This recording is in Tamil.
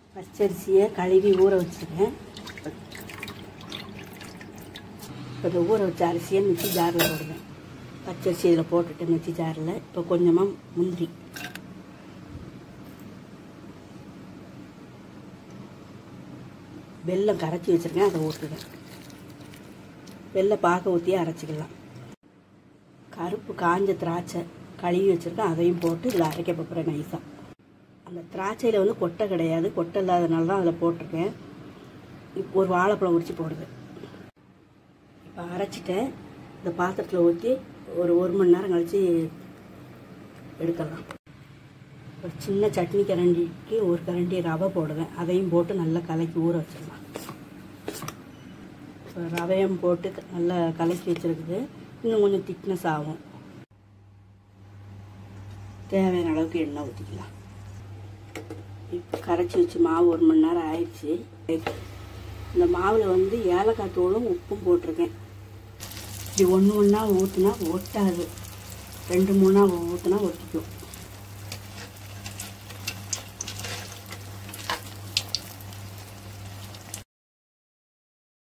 பச்சரிசியை கழுவி ஊற வச்சுருக்கேன் இப்போ இந்த ஊற வச்ச அரிசியை மிக்சி ஜாரில் போடுவேன் பச்சரிசி இதில் போட்டுட்டு மிக்சி ஜாரில் இப்போ கொஞ்சமாக முந்திரி வெல்லம் கரைச்சி வச்சுருக்கேன் அதை ஊற்றுவேன் வெள்ளை பாக ஊற்றியே அரைச்சிக்கலாம் கருப்பு காஞ்ச திராட்சை கழுவி வச்சுருக்கேன் அதையும் போட்டு இதில் அரைக்க போகிறேன் நைஸாக அந்த திராட்சையில் வந்து கொட்டை கிடையாது கொட்டை இல்லாதனால தான் அதில் போட்டிருக்கேன் இப்போ ஒரு வாழைப்பழம் உரிச்சு போடுவேன் இப்போ அரைச்சிட்டேன் இந்த பாத்திரத்தில் ஊற்றி ஒரு ஒரு மணி நேரம் கழித்து எடுக்கலாம் ஒரு சின்ன சட்னி கரண்டிக்கு ஒரு கரண்டி ரவை போடுவேன் அதையும் போட்டு நல்லா கலக்கி ஊற வச்சிடலாம் இப்போ ரவையும் போட்டு க- நல்லா கலக்கி வச்சிருக்குது இன்னும் கொஞ்சம் திக்னஸ் ஆகும் தேவையான அளவுக்கு எண்ணெய் ஊற்றிக்கலாம் இப்போ கரைச்சி வச்சு மாவு ஒரு மணி நேரம் ஆயிடுச்சு இந்த மாவில் வந்து ஏலக்காய் தூளும் உப்பும் போட்டிருக்கேன் இப்படி ஒன்று ஒன்றா ஊற்றுனா ஒட்டாது ரெண்டு மூணா ஊற்றுனா ஒட்டிக்கும்